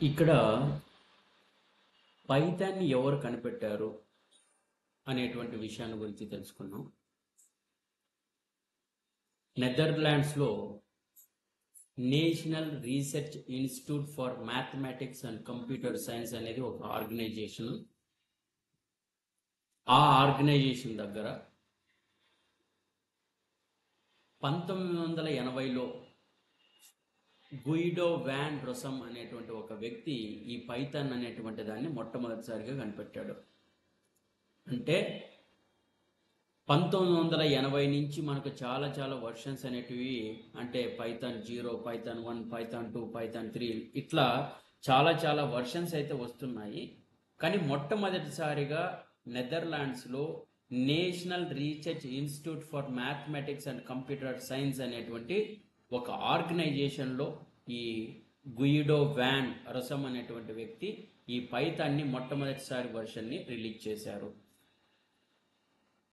ఇక్కడ పైథాన్ని ఎవరు కనిపెట్టారు అనేటువంటి విషయాన్ని గురించి తెలుసుకున్నాం నెదర్లాండ్స్లో national research institute for mathematics and computer science అనేది ఒక ఆర్గనైజేషన్ ఆ ఆర్గనైజేషన్ దగ్గర పంతొమ్మిది వందల ఎనభైలో గుయిడో వ్యాన్ రొసమ్ అనేటువంటి ఒక వ్యక్తి ఈ పైథాన్ అనేటువంటి దాన్ని మొట్టమొదటిసారిగా కనిపెట్టాడు అంటే పంతొమ్మిది వందల ఎనభై నుంచి మనకు చాలా చాలా వర్షన్స్ అనేటివి అంటే Python zero Python one Python two Python three ఇట్లా చాలా చాలా వర్షన్స్ అయితే వస్తున్నాయి కానీ మొట్టమొదటిసారిగా నెదర్లాండ్స్లో national research institute for mathematics and computer science అనేటువంటి ఒక ఆర్గనైజేషన్లో ఈ గుయిడో వ్యాన్ రసం అనేటువంటి వ్యక్తి ఈ పైథాన్ని మొట్టమొదటిసారి వర్షన్ని రిలీజ్ చేశారు